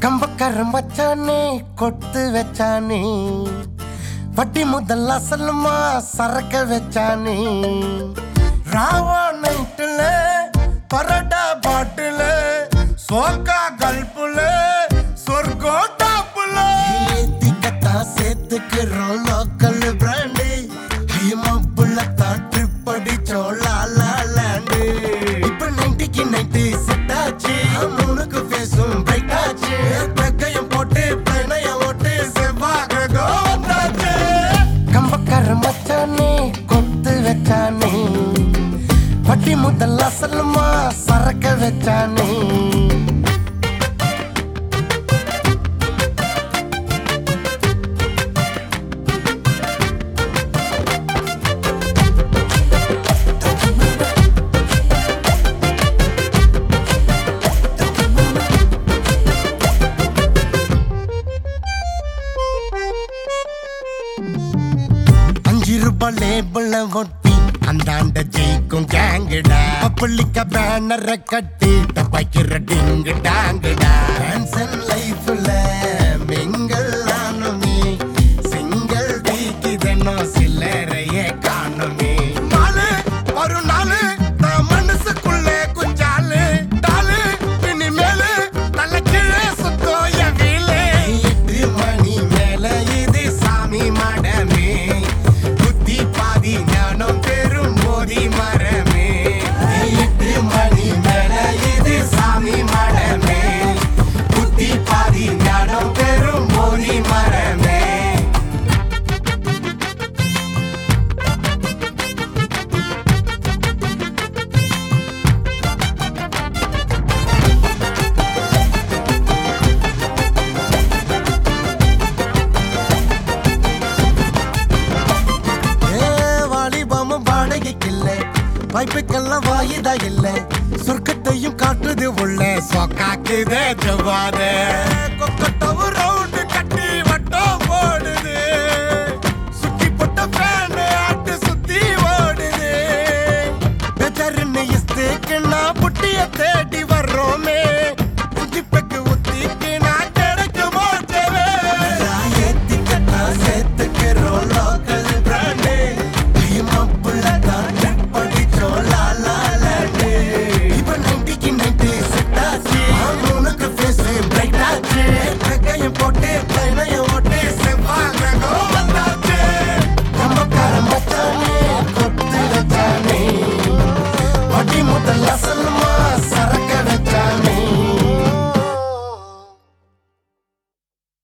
கம்பக்கரம் வச்சானே கொத்து வச்சானே வட்டி முதல் அசலுமா சரக்க வச்சானே ராவா நைட்டுல பரடா பாட்டுல சோக்கா கல்புல சொர்க்கம் டாப்புல ஏத்திக்கத்தா சேர்த்துக்கிறோம் லோக்கல் பிராண்டு ஹைமப்புல தான் ட்ரிப் அடிச்சோம் லாலா லேண்டு இப்ப நைன்டிக்கு நைட்டு செட் ஆச்சு மூணுக்கு ஃபேஸும் பிரைட் ஆச்சு தக்கையும் போட்டு பிரணய ஓட்டு செவ்வாக கோவந்தாச்சு கம்பக்கார மச்சானே கொத்து வச்சானே வட்டி முதல் அசலுமா சரக்க வச்சானே அஞ்சு ரூபாய் லேபிள ஒட்டி அந்தாண்ட ஜெயிக்கும் கேங்குடா பப்புளிக்க பேனரை கட்டி தப்பாக்கிற டிங்கு டாங்குடா டான்சன் லைஃப்ல மிங்கல் ஆனுமே சிங்கிள் தீக்கிதனோ சில்லறையே காணுமே நாலு ஒரு நாலு நான் மனசுக்குள்ளே குஞ்சாலு டாலு இனிமேலு நல்ல கீழே சுத்தோ என் வீலு எட்டு மணி மேல இது சாமி மடமே புத்தி பாதி ஞானம் பெரும் போதி மரமே எட்டு மணி மேல இது சாமி மடமே புத்தி பாதி ஞானம் பெரும் போதி மரமே ஏ, வாலிபமும் வாடகைக்கில்ல வாய்ப்புக்கெல்லாம் வாயுதா இல்ல சொர்க்கத்தையும் காட்டுது உள்ள சொக்காக்குதே ஜவாத கொக்கட்டவும்